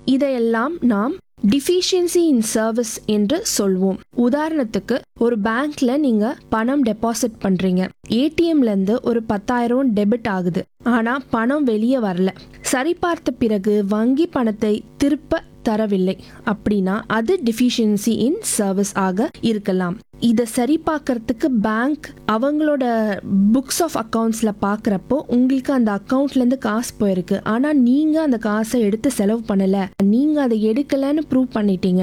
இதையெல்லாம் நாம் டிஃபிஷியன்சி இன் சர்வீஸ் என்று சொல்வோம் உதாரணத்துக்கு ஒரு பேங்க்ல நீங்க பணம் டெபாசிட் பண்றீங்க ஏடிஎம்ல இருந்து ஒரு பத்தாயிரம் டெபிட் ஆகுது ஆனா பணம் வெளியே வரல சரிபார்த்த பிறகு வங்கி பணத்தை திருப்ப தரவில்லை அப்படின்னா அது டிஃபிஷியன்சி இன் சர்வீஸ் ஆக இருக்கலாம் இதை சரி பார்க்கறதுக்கு பேங்க் அவங்களோட புக்ஸ் ஆஃப் அக்கவுண்ட்ஸில் பார்க்குறப்போ உங்களுக்கு அந்த அக்கௌண்ட்லேருந்து காசு போயிருக்கு ஆனால் நீங்கள் அந்த காசை எடுத்து செலவு பண்ணலை நீங்கள் அதை எடுக்கலைன்னு ப்ரூவ் பண்ணிட்டீங்க